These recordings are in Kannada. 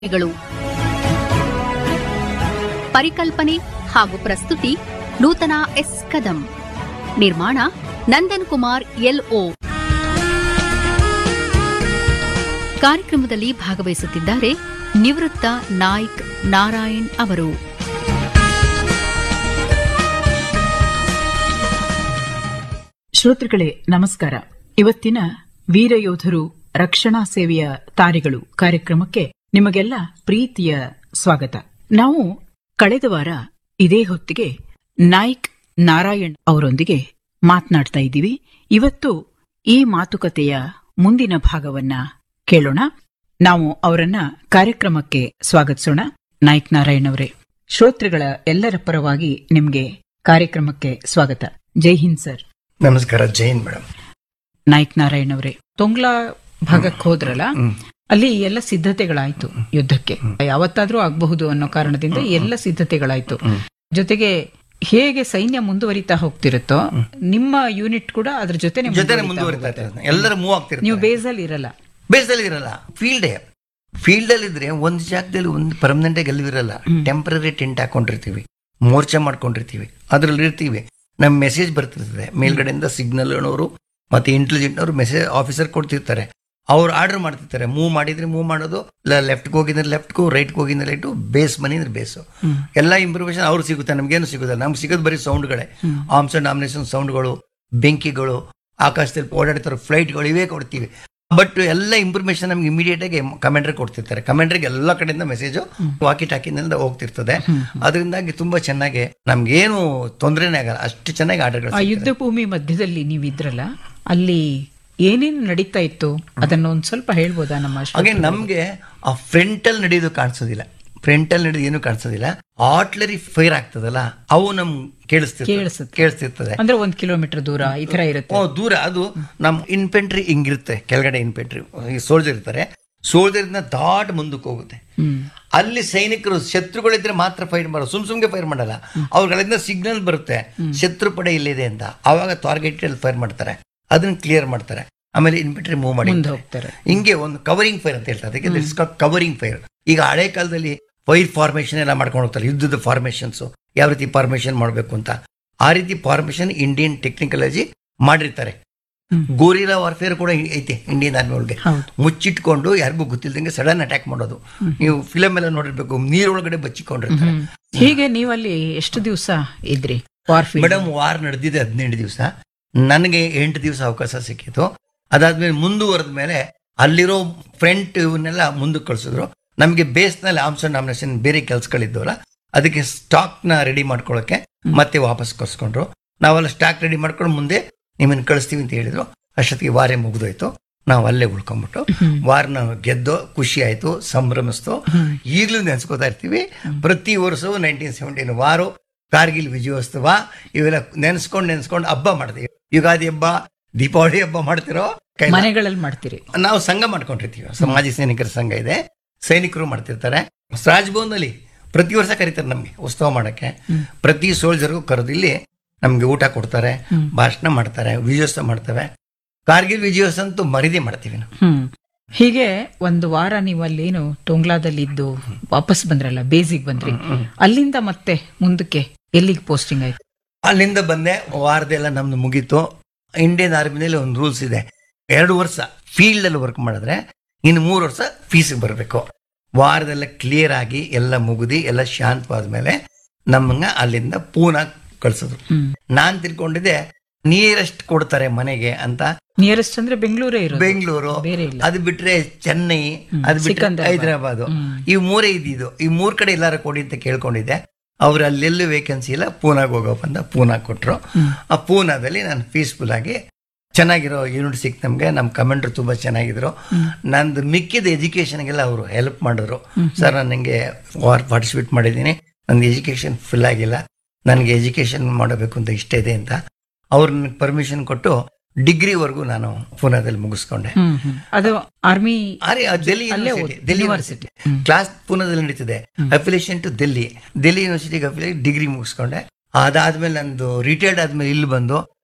ಗಳು ಪರಿಕಲ್ಪನೆ ಹಾಗೂ ಪ್ರಸ್ತುತಿ ನೂತನ ಎಸ್ ಕದಂ ನಿರ್ಮಾಣ ನಂದನ್ ಕುಮಾರ್ ಎಲ್ಒ ಕಾರ್ಯಕ್ರಮದಲ್ಲಿ ಭಾಗವಹಿಸುತ್ತಿದ್ದಾರೆ ನಿವೃತ್ತ ನಾಯ್ಕ್ ನಾರಾಯಣ್ ಅವರು ಶ್ರೋತೃಗಳೇ ನಮಸ್ಕಾರ ಇವತ್ತಿನ ವೀರಯೋಧರು ರಕ್ಷಣಾ ಸೇವೆಯ ತಾರೆಗಳು ಕಾರ್ಯಕ್ರಮಕ್ಕೆ ನಿಮಗೆಲ್ಲ ಪ್ರೀತಿಯ ಸ್ವಾಗತ ನಾವು ಕಳೆದ ವಾರ ಇದೇ ಹೊತ್ತಿಗೆ ನಾಯ್ಕ್ ನಾರಾಯಣ್ ಅವರೊಂದಿಗೆ ಮಾತನಾಡ್ತಾ ಇದ್ದೀವಿ ಇವತ್ತು ಈ ಮಾತುಕತೆಯ ಮುಂದಿನ ಭಾಗವನ್ನ ಕೇಳೋಣ ನಾವು ಅವರನ್ನ ಕಾರ್ಯಕ್ರಮಕ್ಕೆ ಸ್ವಾಗತಿಸೋಣ ನಾಯ್ಕ್ ನಾರಾಯಣ್ ಅವರೇ ಶ್ರೋತೃಗಳ ಎಲ್ಲರ ಪರವಾಗಿ ನಿಮಗೆ ಕಾರ್ಯಕ್ರಮಕ್ಕೆ ಸ್ವಾಗತ ಜೈ ಹಿಂದ್ ಸರ್ ನಮಸ್ಕಾರ ಜೈನ್ ಮೇಡಮ್ ನಾಯ್ಕ್ ನಾರಾಯಣ್ ಅವರೇ ತೊಂಗ್ಲಾ ಭಾಗಕ್ಕೆ ಹೋದ್ರಲ್ಲ ಅಲ್ಲಿ ಎಲ್ಲ ಸಿದ್ಧತೆಗಳಾಯ್ತು ಯುದ್ಧಕ್ಕೆ ಯಾವತ್ತಾದ್ರೂ ಆಗಬಹುದು ಅನ್ನೋ ಕಾರಣದಿಂದ ಎಲ್ಲ ಸಿದ್ಧತೆಗಳಾಯ್ತು ಜೊತೆಗೆ ಹೇಗೆ ಸೈನ್ಯ ಮುಂದುವರಿತಾ ಹೋಗ್ತಿರುತ್ತೋ ನಿಮ್ಮ ಯೂನಿಟ್ ಕೂಡ ಅದ್ರ ಜೊತೆ ಜೊತೆ ಮುಂದುವರಿತಾ ಇರ್ತಾರೆ ಎಲ್ಲರೂ ಮೂವ್ ಆಗ್ತಿರ್ತಾರೆ ನೀವು ಬೇಸಲ್ಲಿ ಇರಲ್ಲ ಬೇಸಲ್ಲಿ ಇರಲ್ಲ ಫೀಲ್ಡೇ ಫೀಲ್ಡ್ ಅಲ್ಲಿ ಇದ್ರೆ ಒಂದು ಜಾಗದಲ್ಲಿ ಒಂದು ಪರ್ಮನೆಂಟ್ ಗೆಲ್ಲುವಿರಲ್ಲ ಟೆಂಪರರಿ ಟೆಂಟ್ ಹಾಕೊಂಡಿರ್ತೀವಿ ಮೋರ್ಚಾ ಮಾಡ್ಕೊಂಡಿರ್ತೀವಿ ಅದ್ರಲ್ಲಿ ಇರ್ತೀವಿ ನಮ್ ಮೆಸೇಜ್ ಬರ್ತಿರ್ತದೆ ಮೇಲ್ಗಡೆಯಿಂದ ಸಿಗ್ನಲ್ ಅನ್ನೋರು ಮತ್ತೆ ಇಂಟೆಲಿಜೆಂಟ್ ಅವರು ಮೆಸೇಜ್ ಆಫೀಸರ್ ಕೊಡ್ತಿರ್ತಾರೆ ಅವ್ರು ಆರ್ಡರ್ ಮಾಡ್ತಿರ್ತಾರೆ ಮೂವ್ ಮಾಡಿದ್ರೆ ಮೂವ್ ಮಾಡೋದು ಇಲ್ಲ ಲೆಫ್ಟ್ಗೆ ಹೋಗಿದ್ರೆ ಲೆಫ್ಟ್ಗೂ ರೈಟ್ಗೆ ಹೋಗಿದ್ರೆ ರೈಟು ಬೇಸ್ ಮನಿ ಅಂದ್ರೆ ಬೇಸು ಎಲ್ಲ ಇನ್ಫಾರ್ಮೇಶನ್ ಅವ್ರು ಸಿಗುತ್ತೆ ನಮ್ಗೇನು ಸಿಗುತ್ತೆ ನಮ್ಗೆ ಸಿಗೋದು ಬರೀ ಸೌಂಡ್ಗಳೇ ಆರ್ಮ್ಸ್ ಅಂಡ್ ನಾಮಿನೇಷನ್ ಸೌಂಡ್ಗಳು ಬೆಂಕಿಗಳು ಆಕಾಶದಲ್ಲಿ ಓಡಾಡ್ತಿರೋ ಫ್ಲೈಟ್ಗಳು ಇವೇ ಕೊಡ್ತೀವಿ ಬಟ್ ಎಲ್ಲ ಇನ್ಫಾರ್ಮೇಶನ್ ನಮ್ಗೆ ಇಮಿಡಿಯೇಟ್ ಆಗಿ ಕಮೆಂಟ್ರಿ ಕೊಡ್ತಿರ್ತಾರೆ ಕಮೆಂಟ್ರಿಗೆ ಎಲ್ಲ ಕಡೆಯಿಂದ ಮೆಸೇಜು ವಾಕಿ ಟಾಕಿನಿಂದ ಹೋಗ್ತಿರ್ತದೆ ಅದರಿಂದಾಗಿ ತುಂಬಾ ಚೆನ್ನಾಗಿ ನಮ್ಗೇನು ತೊಂದರೆನೇ ಆಗಲ್ಲ ಅಷ್ಟು ಚೆನ್ನಾಗಿ ಆ ಆರ್ಡರ್ಗಳು ಯುದ್ಧ ಭೂಮಿ ಮಧ್ಯದಲ್ಲಿ ನೀವಿದ್ರಲ್ಲ ಅಲ್ಲಿ ಏನೇನು ನಡೀತಾ ಇತ್ತು ಅದನ್ನ ಒಂದ್ ಸ್ವಲ್ಪ ಹೇಳ್ಬೋದಾ ನಮ್ಮ ಶ್ರೋತೃ- ಹಾಗೆ ನಮ್ಗೆ ಆ ಫ್ರಂಟಲ್ ನಡೆಯೋದು ಕಾಣಿಸೋದಿಲ್ಲ ಫ್ರಂಟಲ್ ನಡೆಯೋದು ಏನು ಕಾಣಿಸೋದಿಲ್ಲ ಆರ್ಟ್ಲರಿ ಫೈರ್ ಆಗ್ತದಲ್ಲ ಅವು ನಮ್ ಕೇಳಿಸ್ತಿರ್ತದೆ ಕೇಳಿಸುತ್ತೆ. ಕೇಳಿಸ್ತಿರ್ತದೆ ಅಂದ್ರೆ ಒಂದ್ ಕಿಲೋಮೀಟರ್ ದೂರ ಈ ತರ ಇರುತ್ತೆ ಓ ದೂರ ಅದು ನಮ್ ಇನ್ಫೆಂಟ್ರಿ ಹಿಂಗಿರುತ್ತೆ ಕೆಳಗಡೆ ಇನ್ಫೆಂಟ್ರಿ ಈ ಸೋಲ್ಜರ್ ಇರ್ತಾರೆ ಸೋಲ್ಜರ್ ಇಂದ ದಾಟ್ ಮುಂದಕ್ಕೆ ಹೋಗುತ್ತೆ ಹ್ಮ್ ಅಲ್ಲಿ ಸೈನಿಕರು ಶತ್ರುಗಳಿದ್ರೆ ಮಾತ್ರ ಫೈರ್ ಮಾಡೋದು ಸುಮ್ ಸುಮ್ಗೆ ಫೈರ್ ಮಾಡಲ್ಲ ಅವ್ರಗಳಿಂದ ಸಿಗ್ನಲ್ ಬರುತ್ತೆ ಶತ್ರು ಪಡೆ ಇಲ್ಲಿದೆ ಅಂತ ಅವಾಗ ಟಾರ್ಗೆಟ್ ಅಲ್ಲಿ ಫೈರ್ ಮಾಡ್ತಾರೆ ಅದನ್ನ ಕ್ಲಿಯರ್ ಮಾಡ್ತಾರೆ ಆಮೇಲೆ ಇನ್ಫೆಂಟ್ರಿ ಮೂವ್ ಮಾಡಿ ಮುಂದೆ ಹೋಗ್ತಾರೆ ಹಿಂಗೆ ಒಂದು ಕವರಿಂಗ್ ಫೈರ್ ಅಂತ ಹೇಳ್ತಾರೆ ಅದಕ್ಕೆ ಕವರಿಂಗ್ ಫೈರ್ ಈಗ ಹಳೆ ಕಾಲದಲ್ಲಿ ಫೈರ್ ಫಾರ್ಮೇಶನ್ ಎಲ್ಲ ಮಾಡ್ಕೊಂಡು ಹೋಗ್ತಾರೆ ಯುದ್ಧದ ಫಾರ್ಮೇಶನ್ಸ್ ಯಾವ ರೀತಿ ಫಾರ್ಮೇಶನ್ ಮಾಡಬೇಕು ಅಂತ ಆ ರೀತಿ ಫಾರ್ಮೇಶನ್ ಇಂಡಿಯನ್ ಟೆಕ್ನಿಕಲಾಜಿ ಮಾಡಿರ್ತಾರೆ ಹ್ಮ್. ಗೋರಿಲಾ ವಾರ್ಫೇರ್ ಕೂಡ ಐತೆ ಇಂಡಿಯನ್ ಆರ್ಮಿ ಒಳಗೆ ಹೌದು ಮುಚ್ಚಿಟ್ಕೊಂಡು ಯಾರಿಗೂ ಗೊತ್ತಿಲ್ದಂಗೆ ಸಡನ್ ಅಟ್ಯಾಕ್ ಮಾಡೋದು ನೀವು ಫಿಲಮ್ ಎಲ್ಲ ನೋಡಿರ್ಬೇಕು ನೀರೊಳಗಡೆ ಬಚ್ಚಿಕೊಂಡಿರ್ತಾರೆ ಹ್ಮ್. ಹೀಗೆ ನೀವಲ್ಲಿ ಎಷ್ಟು ದಿವಸ ಇದ್ರಿ ವಾರ್ಫೀಲ್ಡ್ ಮೇಡಮ್ ವಾರ್ ನಡೆದಿದೆ ಹದಿನೆಂಟು ದಿವಸ ನನಗೆ ಎಂಟು ದಿವಸ ಅವಕಾಶ ಸಿಕ್ಕಿತು ಅದಾದ್ಮೇಲೆ ಮುಂದುವರೆದ ಮೇಲೆ ಅಲ್ಲಿರೋ ಫ್ರಂಟ್ ಇವನ್ನೆಲ್ಲ ಮುಂದಕ್ಕೆ ಕಳ್ಸಿದ್ರು ನಮಗೆ ಬೇಸ್ನಲ್ಲಿ ಆಮ್ಸ್ ಅಂಡ್ ನಾಮಿನೇಷನ್ ಬೇರೆ ಕೆಲ್ಸಗಳಿದ್ದವಲ್ಲ ಅದಕ್ಕೆ ಸ್ಟಾಕ್ ನ ರೆಡಿ ಮಾಡ್ಕೊಳ್ಳೋಕೆ ಮತ್ತೆ ವಾಪಸ್ ಕರ್ಸ್ಕೊಂಡ್ರು ನಾವೆಲ್ಲ ಸ್ಟಾಕ್ ರೆಡಿ ಮಾಡ್ಕೊಂಡು ಮುಂದೆ ನಿಮ್ಮನ್ನ ಕಳಿಸ್ತೀವಿ ಅಂತ ಹೇಳಿದ್ರು ಅಷ್ಟೊತ್ತಿಗೆ ವಾರೇ ಮುಗಿದೋಯ್ತು ನಾವು ಅಲ್ಲೇ ಉಳ್ಕೊಂಡ್ಬಿಟ್ಟು ವಾರನ ಗೆದ್ದೋ ಖುಷಿ ಆಯ್ತು ಸಂಭ್ರಮಿಸ್ತು ಈಗಲೂ ನೆನ್ಸ್ಕೋತಾ ಇರ್ತೀವಿ ಪ್ರತಿ ವರ್ಷವೂ ನೈನ್ಟೀನ್ ಸೆವೆಂಟೀನ್ ವಾರು ಕಾರ್ಗಿಲ್ ವಿಜಯೋತ್ಸವ ಇವೆಲ್ಲ ನೆನ್ಸ್ಕೊಂಡು ನೆನ್ಸ್ಕೊಂಡು ಹಬ್ಬ ಮಾಡ್ತೀವಿ ಯುಗಾದಿ ಹಬ್ಬ ದೀಪಾವಳಿ ಹಬ್ಬ ಮಾಡ್ತಿರೋ ಕೈಲ- ಮನೆಗಳಲ್ಲಿ ಮಾಡ್ತೀರಿ ನಾವು ಸಂಘ ಮಾಡ್ಕೊಂಡಿರ್ತೀವಿ ಸಮಾಜ ಸೈನಿಕರ ಸಂಘ ಇದೆ ಸೈನಿಕರು ಮಾಡ್ತಿರ್ತಾರೆ ರಾಜ್ಭವನಲ್ಲಿ ಪ್ರತಿ ವರ್ಷ ಕರೀತಾರೆ ನಮ್ಗೆ ಉತ್ಸವ ಮಾಡಕ್ಕೆ ಪ್ರತಿ ಸೋಲ್ಜರ್ಗೂ ಕರೆದು ಇಲ್ಲಿ ನಮ್ಗೆ ಊಟ ಕೊಡ್ತಾರೆ ಭಾಷಣ ಮಾಡ್ತಾರೆ ವಿಜಯೋತ್ಸವ ಮಾಡ್ತೇವೆ ಕಾರ್ಗಿಲ್ ವಿಜಯೋತ್ಸವ ಅಂತೂ ಮರಿದೇ ಮಾಡ್ತೀವಿ ನಾವು ಹ್ಮ್ ಹೀಗೆ ಒಂದು ವಾರ ನೀವು ಅಲ್ಲೇನು ಟೊಂಗ್ಲಾದಲ್ಲಿ ಇದ್ದು ವಾಪಸ್ ಬಂದ್ರಲ್ಲ ಬೇಸಿಗೆ ಬಂದ್ರಿ ಅಲ್ಲಿಂದ ಮತ್ತೆ ಮುಂದಕ್ಕೆ ಎಲ್ಲಿಗೆ ಪೋಸ್ಟಿಂಗ್ ಆಯ್ತು ಅಲ್ಲಿಂದ ಬಂದೆ ವಾರದೆಲ್ಲ ನಮ್ದು ಮುಗೀತು ಇಂಡಿಯನ್ ಆರ್ಮಿನಲ್ಲಿ ಒಂದು ರೂಲ್ಸ್ ಇದೆ ಎರಡು ವರ್ಷ ಫೀಲ್ಡ್ ಅಲ್ಲಿ ವರ್ಕ್ ಮಾಡಿದ್ರೆ ಇನ್ನು ಮೂರು ವರ್ಷ ಫೀಸಿಗೆ ಬರಬೇಕು ವಾರದೆಲ್ಲ ಕ್ಲಿಯರ್ ಆಗಿ ಎಲ್ಲ ಮುಗಿದಿ ಎಲ್ಲ ಶಾಂತವಾದ ಮೇಲೆ ನಮ್ಮನ್ನ ಅಲ್ಲಿಂದ ಪೂನಾ ಕಳ್ಸಿದ್ರು ಹ್ಮ್ ನಾನ್ ತಿಳ್ಕೊಂಡಿದ್ದೆ ನಿಯರೆಸ್ಟ್ ಕೊಡ್ತಾರೆ ಮನೆಗೆ ಅಂತ ನಿಯರೆಸ್ಟ್ ಅಂದ್ರೆ ಬೆಂಗಳೂರೇ ಇರೋದು ಬೆಂಗಳೂರು ಬೇರೆ ಇಲ್ಲ ಅದು ಬಿಟ್ರೆ ಚೆನ್ನೈ ಅದು ಬಿಟ್ರೆ ಸಿಕಂದರಾಬಾದ್. ಹೈದರಾಬಾದ್ ಹ್ಮ್. ಈ ಮೂರೇ ಇದ್ದಿದ್ದು ಈ ಮೂರ್ ಕಡೆ ಎಲ್ಲಾರ ಕೊಡಿ ಅಂತ ಕೇಳ್ಕೊಂಡಿದ್ದೆ ಅವ್ರು ಅಲ್ಲೆಲ್ಲೂ ವೇಕೆನ್ಸಿ ಇಲ್ಲ ಪೂನಾಗ್ ಹೋಗಪ್ಪ ಅಂತ ಪೂನಾ ಕೊಟ್ರು ಆ ಪೂನಾದಲ್ಲಿ ನಾನು ಪೀಸ್ಫುಲ್ ಆಗಿ ಚೆನ್ನಾಗಿರೋ ಯೂನಿಟ್ ಸಿಕ್ ನಮ್ಗೆ ನಮ್ಮ ಕಮೆಂಟ್ರು ತುಂಬಾ ಚೆನ್ನಾಗಿದ್ರು ನಂದು ಮಿಕ್ಕಿದ ಎಜುಕೇಶನ್ಗೆಲ್ಲ ಅವರು ಹೆಲ್ಪ್ ಮಾಡಿದ್ರು ಸರ್ ನಾನು ನಂಗೆ ವಾರ್ ಪಾರ್ಟಿಸಿಪೇಟ್ ಮಾಡಿದ್ದೀನಿ ನನ್ನ ಎಜುಕೇಶನ್ ಫುಲ್ ಆಗಿಲ್ಲ ನನಗೆ ಎಜುಕೇಶನ್ ಮಾಡಬೇಕು ಅಂತ ಇಷ್ಟ ಇದೆ ಅಂತ ಅವ್ರು ನನಗೆ ಪರ್ಮಿಷನ್ ಕೊಟ್ಟು ಡಿಗ್ರಿವರೆಗೂ ನಾನು ಪೂನಾದಲ್ಲಿ ಮುಗಿಸ್ಕೊಂಡೆ ಹ್ಮ್ ಹ್ಮ್. ಅದು ಆರ್ಮಿ ಅರೆ ಆ ಡೆಲ್ಲಿ ಅಲ್ಲೇ ಯೂನಿವರ್ಸಿಟಿ ಓದ್- ಡೆಲ್ಲಿ ಯೂನಿವರ್ಸಿಟಿ. ಯೂನಿವರ್ಸಿಟಿ ಕ್ಲಾಸ್ ಪೂನಾದಲ್ಲಿ ನಡೀತಿದೆ ಅಫಿಲಿಯೇಷನ್ ಟು ಡೆಲ್ಲಿ ಡೆಲ್ಲಿ ಯೂನಿವರ್ಸಿಟಿಗೆ ಅಫಿಲಿಯೇಟ್ ಡಿಗ್ರಿ ಮುಗಿಸ್ಕೊಂಡೆ ಅದಾದ್ಮೇಲೆ ನಂದು ರಿಟೈರ್ಡ್ ಆದ್ಮೇಲೆ ಇಲ್ಲಿ ಬಂದು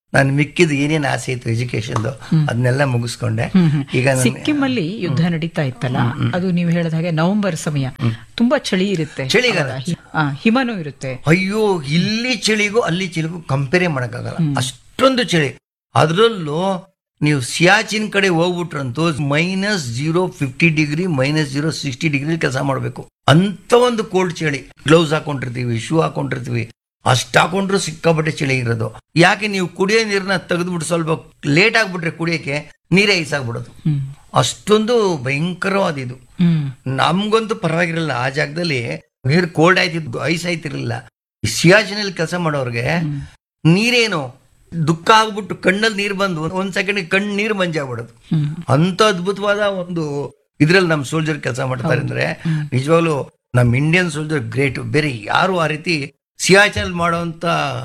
ನಾನು ಮಿಕ್ಕಿದ ಏನೇನು ಆಸೆ ಇತ್ತು ಎಜುಕೇಶನ್ದು ಅದನ್ನೆಲ್ಲ ಮುಗಿಸ್ಕೊಂಡೆ ಈಗ ನಾನು ಸಿಕ್ಕಿಂ ಅಲ್ಲಿ ಯುದ್ಧ ನಡೀತಾ ಇತ್ತಲ್ಲ ಅದು ನೀವು ಹೇಳಿದ ಹಾಗೆ ನವೆಂಬರ್ ಸಮಯ ತುಂಬಾ ಚಳಿ ಇರುತ್ತೆ ಚಳಿಗಾಲ. ಅವಾಗ ಹಿ- ಆ, ಹಿಮನೂ ಇರುತ್ತೆ ಅಯ್ಯೋ ಇಲ್ಲಿ ಚಳಿಗೂ ಅಲ್ಲಿ ಚಳಿಗೂ ಕಂಪೇರ್ ಮಾಡಕ್ಕಾಗಲ್ಲ ಅಷ್ಟೊಂದು ಚಳಿ ಅದರಲ್ಲೂ ನೀವು ಸಿಯಾಚಿನ್ ಕಡೆ ಹೋಗ್ಬಿಟ್ರಂತೂ minus zero fifty degree minus zero sixty degree ಕೆಲಸ ಮಾಡಬೇಕು ಅಂತ ಒಂದು ಕೋಲ್ಡ್ ಚಳಿ ಗ್ಲೌಸ್ ಹಾಕೊಂಡಿರ್ತೀವಿ ಶೂ ಹಾಕೊಂಡಿರ್ತೀವಿ ಅಷ್ಟು ಹಾಕೊಂಡ್ರು ಸಿಕ್ಕಾಪಟ್ಟೆ ಚಳಿ ಇರೋದು ಯಾಕೆ ನೀವು ಕುಡಿಯೋ ನೀರನ್ನ ತೆಗೆದ್ಬಿಟ್ಟು ಸ್ವಲ್ಪ ಲೇಟ್ ಆಗ್ಬಿಟ್ರೆ ಕುಡಿಯೋಕೆ ನೀರೇ ಐಸ್ ಆಗ್ಬಿಡೋದು ಹ್ಮ್ ಅಷ್ಟೊಂದು ಭಯಂಕರವಾದ ಇದು ಹ್ಮ್ ನಮ್ಗಂತೂ ಪರವಾಗಿರಲಿಲ್ಲ ಆ ಜಾಗದಲ್ಲಿ ನೀರು ಕೋಲ್ಡ್ ಆಯ್ತಿದ್ದು ಐಸ್ ಆಯ್ತಿರ್ಲಿಲ್ಲ ಸಿಯಾಚಿನಲ್ಲಿ ಕೆಲಸ ಮಾಡೋರ್ಗೆ ನೀರೇನು ದುಃಖ ಆಗ್ಬಿಟ್ಟು ಕಣ್ಣಲ್ಲಿ ನೀರು ಬಂದು ಒಂದ್ ಸೆಕೆಂಡ್ ಕಣ್ಣು ನೀರು ಮಂಜಾಗ್ಬಿಡೋದು ಹ್ಮ್ ಅಂತ ಅದ್ಭುತವಾದ ಒಂದು ಇದ್ರಲ್ಲಿ ನಮ್ಮ ಸೋಲ್ಜರ್ ಕೆಲಸ ಮಾಡ್ತಾರೆ ಅಂದ್ರೆ ನಿಜವಾಗ್ಲೂ ನಮ್ಮ ಇಂಡಿಯನ್ ಸೋಲ್ಜರ್ ಗ್ರೇಟ್ ಬೇರೆ ಯಾರು ಆ ರೀತಿ ಸಿಯಾಚಲ್ ಮಾಡುವಂತ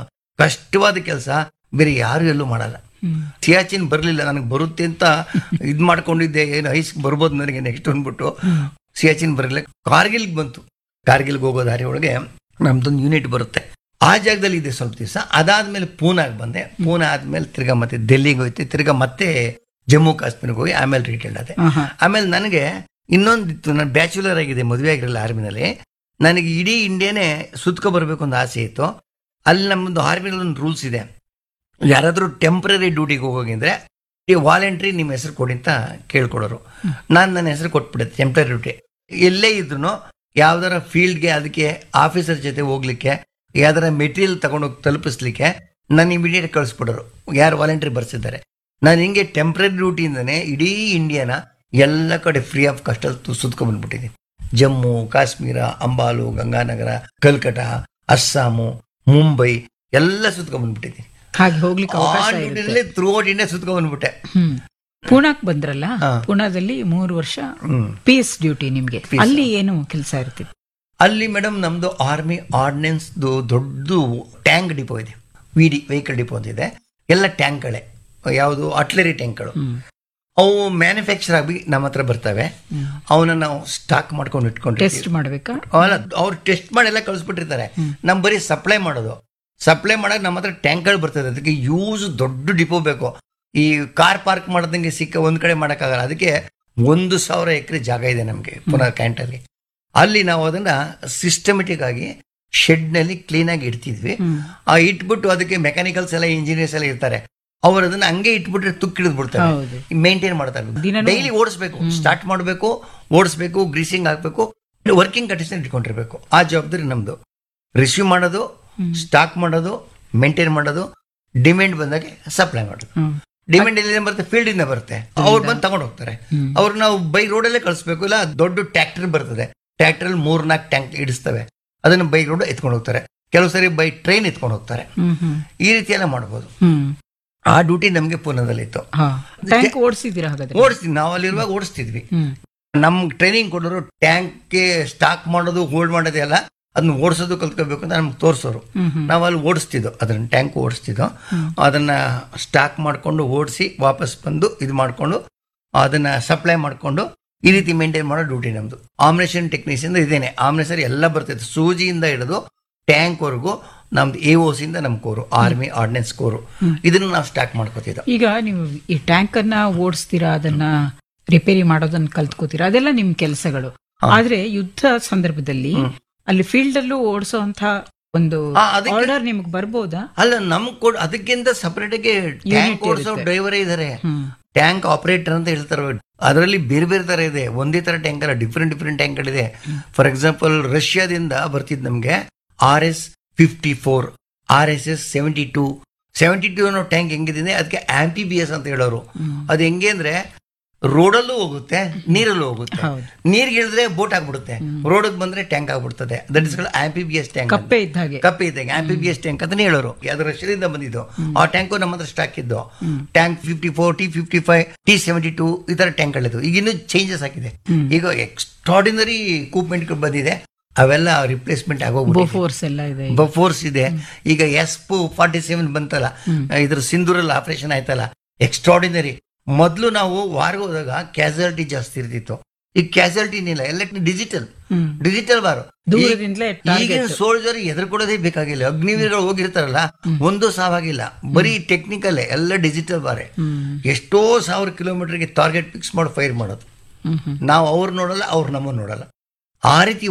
ಕಷ್ಟವಾದ ಕೆಲಸ ಬೇರೆ ಯಾರು ಎಲ್ಲೂ ಮಾಡಲ್ಲ ಹ್ಮ್ ಸಿಯಾಚಿನ್ ಬರಲಿಲ್ಲ ನನಗೆ ಬರುತ್ತೆ ಅಂತ ಇದ್ ಮಾಡ್ಕೊಂಡಿದ್ದೆ ಏನು ಐಸ್ ಬರ್ಬೋದು ನನಗೆ ನೆಕ್ಸ್ಟ್ ಅಂದ್ಬಿಟ್ಟು ಸಿಯಾಚಿನ್ ಬರಲಿಲ್ಲ ಕಾರ್ಗಿಲ್ಗೆ ಬಂತು ಕಾರ್ಗಿಲ್ಗೆ ಹೋಗೋ ದಾರಿ ಒಳಗೆ ನಮ್ದೊಂದು ಯೂನಿಟ್ ಬರುತ್ತೆ ಆ ಜಾಗದಲ್ಲಿ ಇದೆ ಸ್ವಲ್ಪ ದಿವಸ ಅದಾದ್ಮೇಲೆ ಪೂನಾಗ್ ಬಂದೆ ಪೂನಾ ಆದ್ಮೇಲೆ ತಿರ್ಗಾ ಮತ್ತೆ ಡೆಲ್ಲಿಗೆ ಹೋಯ್ತು ತಿರ್ಗಾ ಮತ್ತೆ ಜಮ್ಮು ಕಾಶ್ಮೀರ್ಗೆ ಹೋಗಿ ಆಮೇಲೆ ರಿಟೈರ್ಡ್ ಆದೆ ಆಹಾ. ಆಮೇಲೆ ನನಗೆ ಇನ್ನೊಂದಿತ್ತು ನಾನು ಬ್ಯಾಚುಲರ್ ಆಗಿದೆ ಮದುವೆ ಆಗಿರಲಿಲ್ಲ ಆರ್ಮಿನಲ್ಲಿ ನನಗೆ ಇಡೀ ಇಂಡಿಯಾನೇ ಸುತ್ಕೊ ಬರಬೇಕು ಅಂತ ಆಸೆ ಇತ್ತು ಅಲ್ಲಿ ನಮ್ಮದು ಆರ್ಮಿನಲ್ಲಿ ಒಂದು ರೂಲ್ಸ್ ಇದೆ ಯಾರಾದರೂ ಟೆಂಪ್ರರಿ ಡ್ಯೂಟಿಗೆ ಹೋಗೋಗಿದ್ರೆ ಈ ವಾಲಂಟ್ರಿ ನಿಮ್ಮ ಹೆಸರು ಕೊಡಿ ಅಂತ ಕೇಳ್ಕೊಡೋರು ನಾನು ನನ್ನ ಹೆಸರು ಕೊಟ್ಬಿಡುತ್ತೆ ಟೆಂಪ್ರರಿ ಡ್ಯೂಟಿ ಎಲ್ಲೇ ಇದ್ರು ಯಾವ್ದಾರ ಫೀಲ್ಡ್ಗೆ ಅದಕ್ಕೆ ಆಫೀಸರ್ ಜೊತೆ ಹೋಗ್ಲಿಕ್ಕೆ ಯಾವ್ದಾರ ಮೆಟೀರಿಯಲ್ ತಗೊಂಡೋಗಿ ತಲುಪಿಸ್ಲಿಕ್ಕೆ ನಾನು ಇಮಿಡಿಯೇಟ್ ಕಳಿಸ್ಬಿಡೋರು ಯಾರು ವಾಲಂಟ್ರಿ ಬರ್ಸಿದ್ದಾರೆ ನಾನು ಹಿಂಗೆ ಟೆಂಪ್ರರಿ ಡ್ಯೂಟಿಯಿಂದನೇ ಇಡೀ ಇಂಡಿಯಾನ ಎಲ್ಲ ಕಡೆ ಫ್ರೀ ಆಫ್ ಕಾಸ್ಟ್ ಅಲ್ಲಿ ಸುತ್ಕೊಂಡ್ಬಂದ್ಬಿಟ್ಟಿದ್ದೀನಿ ಜಮ್ಮು ಕಾಶ್ಮೀರ ಅಂಬಾಲು ಗಂಗಾನಗರ ಕಲ್ಕಟ ಅಸ್ಸಾಮು ಮುಂಬೈ ಎಲ್ಲ ಸುತ್ಕೊಂಡ್ಬಂದ್ಬಿಟ್ಟಿದ್ದೀನಿ ಹಾಗೆ ಹೋಗ್ಲಿಕ್ಕೆ ಅವಕಾಶ ಇರುತ್ತೆ ಡ್ಯೂಟಿನಲ್ಲಿ ಥ್ರೂ ಔಟ್ ಇಂಡಿಯಾ ಸುತ್ಕೊಂಡ್ಬಂದ್ಬಿಟ್ಟೆ ಹ್ಮ್ ಪೂನಾಕ್ ಬಂದ್ರಲ್ಲ ಹಾ. ಪೂನಾದಲ್ಲಿ ಮೂರು ವರ್ಷ ಹ್ಮ್ ಪಿ ಎಸ್ ಡ್ಯೂಟಿ ನಿಮ್ಗೆ ಅಲ್ಲಿ ಏನು ಕೆಲಸ ಇರ್ತಿತ್ತು ಅಲ್ಲಿ ಮೇಡಮ್ ನಮ್ದು ಆರ್ಮಿ ಆರ್ಡಿನೆನ್ಸ್ ದೊಡ್ಡ ಟ್ಯಾಂಕ್ ಡಿಪೋ ಇದೆ ವಿ ಡಿ ವೆಹಿಕಲ್ ಡಿಪೋ ಅಂತ ಇದೆ ಎಲ್ಲ ಟ್ಯಾಂಕ್ಗಳೇ ಯಾವುದು ಅಟ್ಲರಿ ಟ್ಯಾಂಕ್ಗಳು ಹ್ಮ್ ಅವು ಮ್ಯಾನುಫ್ಯಾಕ್ಚರ್ ಆಗಿ ನಮ್ಮ ಹತ್ರ ಬರ್ತವೆ ಅವನ್ನ ನಾವು ಸ್ಟಾಕ್ ಮಾಡ್ಕೊಂಡು ಇಟ್ಕೊಂಡಿರ್ತೀವಿ ಟೆಸ್ಟ್ ಮಾಡ್ಬೇಕಾ ಅಲ್ಲ ಅವ್ರು ಟೆಸ್ಟ್ ಮಾಡಿ ಎಲ್ಲ ಕಳಿಸ್ಬಿಟ್ಟಿರ್ತಾರೆ ನಮ್ ಬರೀ ಸಪ್ಲೈ ಮಾಡೋದು ಸಪ್ಲೈ ಮಾಡಕ್ ನಮ್ಮ ಹತ್ರ ಟ್ಯಾಂಕ್ಗಳು ಬರ್ತದೆ ಅದಕ್ಕೆ ಯೂಸ್ ದೊಡ್ಡ ಡಿಪೋ ಬೇಕು ಈ ಕಾರ್ ಪಾರ್ಕ್ ಮಾಡೋದಂಗೆ ಸಿಕ್ಕ ಒಂದ್ ಕಡೆ ಮಾಡೋಕ್ಕಾಗಲ್ಲ ಅದಕ್ಕೆ ಒಂದು ಸಾವಿರ ಎಕರೆ ಜಾಗ ಇದೆ ನಮಗೆ ಪುನಃ ಕ್ಯಾಂಟಲ್ಲಿ ಅಲ್ಲಿ ನಾವು ಅದನ್ನ ಸಿಸ್ಟಮೆಟಿಕ್ ಆಗಿ ಶೆಡ್ ನಲ್ಲಿ ಕ್ಲೀನ್ ಆಗಿ ಇಡ್ತಿದ್ವಿ ಹ್ಮ್. ಆ ಇಟ್ಬಿಟ್ಟು ಅದಕ್ಕೆ ಮೆಕ್ಯಾನಿಕಲ್ಸ್ ಎಲ್ಲ ಇಂಜಿನಿಯರ್ಸ್ ಎಲ್ಲ ಇರ್ತಾರೆ ಅವ್ರು ಅದನ್ನ ಹಂಗೆ ಇಟ್ಬಿಟ್ರೆ ತುಕ್ಕು ಹಿಡಿದು ಬಿಡ್ತಾರೆ ಹೌದು ಮೇಂಟೈನ್ ಮಾಡ್ತಾರೆ ದಿನನೂ- ಡೈಲಿ ಓಡಿಸ್ಬೇಕು ಸ್ಟಾರ್ಟ್ ಮಾಡಬೇಕು ಓಡಿಸ್ಬೇಕು ಗ್ರೀಸಿಂಗ್ ಹಾಕ್ಬೇಕು ವರ್ಕಿಂಗ್ ಕಂಡೀಷನ್ ಇಟ್ಕೊಂಡಿರ್ಬೇಕು ಆ ಜವಾಬ್ದಾರಿ ನಮ್ದು ರಿಸೀವ್ ಮಾಡೋದು ಸ್ಟಾಕ್ ಮಾಡೋದು ಮೇಂಟೈನ್ ಮಾಡೋದು ಡಿಮ್ಯಾಂಡ್ ಬಂದಾಗೆ ಸಪ್ಲೈ ಮಾಡೋದು ಹ್ಮ್ ಡಿಮ್ಯಾಂಡ್ ಎಲ್ಲಿಂದ ಬರುತ್ತೆ ಫೀಲ್ಡ್ ಇಂದ ಬರುತ್ತೆ ಅವ್ರು ಬಂದು ತಗೊಂಡು ಹೋಗ್ತಾರೆ ಹ್ಮ್. ಅವ್ರು ನಾವು ಬೈ ರೋಡಲ್ಲೇ ಕಳಿಸ್ಬೇಕು ಇಲ್ಲ ದೊಡ್ಡ ಟ್ರ್ಯಾಕ್ಟರ್ ಬರ್ತದೆ ಟ್ರ್ಯಾಕ್ಟರ್ ಅಲ್ಲಿ ಮೂರ್ ನಾಲ್ಕು ಟ್ಯಾಂಕ್ ಇಡಿಸ್ತವೆ ಅದನ್ನ ಬೈ ರೋಡ್ ಎತ್ಕೊಂಡು ಹೋಗ್ತಾರೆ ಕೆಲವು ಸರಿ ಬೈ ಟ್ರೈನ್ ಎತ್ಕೊಂಡು ಹೋಗ್ತಾರೆ ಹ್ಮ್ ಹ್ಮ್ ಈ ರೀತಿ ಎಲ್ಲ ಮಾಡ್ಬೋದು ಹ್ಮ್ ಆ ಡ್ಯೂಟಿ ನಮಗೆ ಪೂನಾದಲ್ಲಿತ್ತು ಹಾ ಟ್ಯಾಂಕ್ ಓಡಿಸಿದ್ದೀರಾ ಹಾಗಾದ್ರೆ ಓಡಿಸ್ತಿದ್ವಿ ನಾವು ಅಲ್ಲಿರುವಾಗ ಓಡಿಸ್ತಿದ್ವಿ ಹ್ಮ್ ನಮ್ ಟ್ರೈನಿಂಗ್ ಕೊಡೋರು ಟ್ಯಾಂಕ್ಗೆ ಸ್ಟಾಕ್ ಮಾಡೋದು ಹೋಲ್ಡ್ ಮಾಡೋದು ಎಲ್ಲ ಅದನ್ನ ಓಡಿಸೋದು ಕಲ್ತ್ಕೋಬೇಕು ಅಂತ ನಮ್ಗೆ ತೋರಿಸೋರು ಹ್ಮ್ ಹ್ಮ್ ನಾವು ಅಲ್ಲಿ ಓಡಿಸ್ತಿದ್ದೋ ಅದನ್ನ ಟ್ಯಾಂಕ್ ಓಡಿಸ್ತಿದ್ದೋ ಅದನ್ನ ಸ್ಟಾಕ್ ಮಾಡ್ಕೊಂಡು ಓಡಿಸಿ ವಾಪಸ್ ಬಂದು ಇದು ಮಾಡ್ಕೊಂಡು ಅದನ್ನ ಸಪ್ಲೈ ಮಾಡ್ಕೊಂಡು ಈ ರೀತಿ ಮೇಂಟೈನ್ ಮಾಡೋ ಡ್ಯೂಟಿ ನಮ್ದು ಆಮ್ನೇಷನ್ ಟೆಕ್ನಿಷಿಯನ್ ಇದೇನೆ ಆಮ್ನೇಷನ್ ಎಲ್ಲ ಬರ್ತಿತ್ತು ಸೂಜಿಯಿಂದ ಹಿಡಿದು ಟ್ಯಾಂಕ್ ವರೆಗೂ ನಮ್ದು ಎ ಓ ಸಿಂದ ನಮ್ ಕೋರು ಆರ್ಮಿ ಆರ್ಡಿನೆನ್ಸ್ ಕೋರು ಇದನ್ನ ನಾವು ಸ್ಟಾಕ್ ಮಾಡ್ಕೋತಿದ್ದೋ ಈಗ ನೀವು ಈ ಟ್ಯಾಂಕ್ ಅನ್ನ ಓಡಿಸ್ತೀರಾ ಅದನ್ನ ರಿಪೇರಿ ಮಾಡೋದನ್ನ ಕಲ್ತ್ಕೋತೀರಾ ಅದೆಲ್ಲ ನಿಮ್ ಕೆಲಸಗಳು ಆದ್ರೆ ಯುದ್ಧ ಸಂದರ್ಭದಲ್ಲಿ ಅಲ್ಲಿ ಫೀಲ್ಡ್ ಅಲ್ಲೂ ಓಡಿಸೋಂತ ಒಂದು ಆ, ಅದಕ್ಕೆ- ಆರ್ಡರ್ ನಿಮ್ಗೆ ಬರ್ಬೋದಾ ಅಲ್ಲ ನಮ್ ಕೊಡ್ ಅದಕ್ಕಿಂತ ಸಪರೇಟ್ ಆಗಿ ಟ್ಯಾಂಕ್ ಓಡಿಸೋ ಇರುತ್ತೆ. ಡ್ರೈವರೇ ಇದಾರೆ ಹ್ಮ್ ಟ್ಯಾಂಕ್ ಆಪರೇಟರ್ ಅಂತ ಹೇಳ್ತಾರೆ ಅದರಲ್ಲಿ ಬೇರೆ ಬೇರೆ ತರ ಇದೆ ಒಂದೇ ತರ ಟ್ಯಾಂಕ್ ಅಲ್ಲ ಡಿಫ್ರೆಂಟ್ ಡಿಫ್ರೆಂಟ್ ಟ್ಯಾಂಕ್ಗಳಿದೆ ಫಾರ್ ಎಕ್ಸಾಂಪಲ್ ರಷ್ಯಾದಿಂದ ಬರ್ತಿದ್ ನಮ್ಗೆ R S fifty four R S S seventy two seventy two ಅನ್ನೋ ಟ್ಯಾಂಕ್ ಹೆಂಗಿದೆ ಅದಕ್ಕೆ ಆಂಟಿ ಬಿ ಎಸ್ ಅಂತ ಹೇಳೋರು ಅದು ಹೆಂಗೆ ಅಂದ್ರೆ ರೋಡಲ್ಲೂ ಹೋಗುತ್ತೆ ನೀರಲ್ಲೂ ಹೋಗುತ್ತೆ ಹೌದು. ನೀರ್ಗೆ ಇಳಿದ್ರೆ ಬೋಟ್ ಆಗ್ಬಿಡುತ್ತೆ ರೋಡಿಗೆ ಬಂದ್ರೆ ಟ್ಯಾಂಕ್ ಆಗ್ಬಿಡ್ತದೆ that is amphibious tank ಕಪ್ಪೆ ಇದ್ದ ಹಾಗೆ ಕಪ್ಪೆ ಇದ್ದಂಗೆ ಆಂಪಿ ಬಿ ಎಸ್ ಟ್ಯಾಂಕ್ ಅಂತಾನೆ ಹೇಳೋರು ಅದು ರಷ್ಯಾದಿಂದ ಬಂದಿದ್ದು ಆ ಟ್ಯಾಂಕು ನಮ್ಮ ಹತ್ರ ಸ್ಟಾಕ್ ಇದ್ದು tank fifty four T fifty five T seventy two ಈ ತರ ಟ್ಯಾಂಕ್ಗಳಿದ್ದು ಈಗ ಇನ್ನೂ ಚೇಂಜಸ್ ಆಗಿದೆ ಈಗ ಎಕ್ಸ್ಟ್ರಾಡಿನರಿ ಇಕ್ವಿಪ್ಮೆಂಟ್ ಬಂದಿದೆ ಅವೆಲ್ಲ ರಿಪ್ಲೇಸ್ಮೆಂಟ್ ಆಗೋಗ್ಬಿಟ್ಟಿದೆ ಬೋಫೋರ್ಸ್ ಎಲ್ಲ ಇದೆ ಫೋರ್ಸ್ ಇದೆ ಈಗ ಎಸ್ ಪು ಫಾರ್ಟಿ ಸೆವೆನ್ ಬಂತಲ್ಲ ಇದ್ರ ಸಿಂಧೂರಲ್ಲಿ ಆಪರೇಷನ್ ಆಯ್ತಲ್ಲ ಎಕ್ಸ್ಟ್ರಾಡಿನರಿ ಮೊದಲು ನಾವು ವಾರ್ಗೆ ಹೋದಾಗ ಕ್ಯಾಸುಯಾಲಿಟಿ ಜಾಸ್ತಿ ಇರ್ತಿತ್ತು ಈಗ ಕ್ಯಾಸುಯಾಲಿಟಿನಿಲ್ಲ ಎಲ್ಲ ಡಿಜಿಟಲ್ ಹ್ಮ್. ಡಿಜಿಟಲ್ ಬಾರು ದೂರದಿಂದಲೇ ಈಗಿನ ಸೋಲ್ಜರ್ ಎದುರ್ಕೊಡೋದೇ ಬೇಕಾಗಿಲ್ಲ ಅಗ್ನಿವೀರಗಳು ಹೋಗಿರ್ತಾರಲ್ಲ ಒಂದು ಸಾವಾಗಿಲ್ಲ ಬರೀ ಟೆಕ್ನಿಕಲ್ ಎಲ್ಲ ಡಿಜಿಟಲ್ ಬಾರೆ ಎಷ್ಟೋ ಸಾವಿರ ಕಿಲೋಮೀಟರ್ಗೆ ಟಾರ್ಗೆಟ್ ಫಿಕ್ಸ್ ಮಾಡಿ ಫೈರ್ ಮಾಡೋದು ಹ್ಮ್ ಹ್ಮ್ ನಾವು ಅವ್ರು ನೋಡಲ್ಲ ಅವ್ರು ನಮ್ಮನ್ನು ನೋಡಲ್ಲ ಆ ರೀತಿ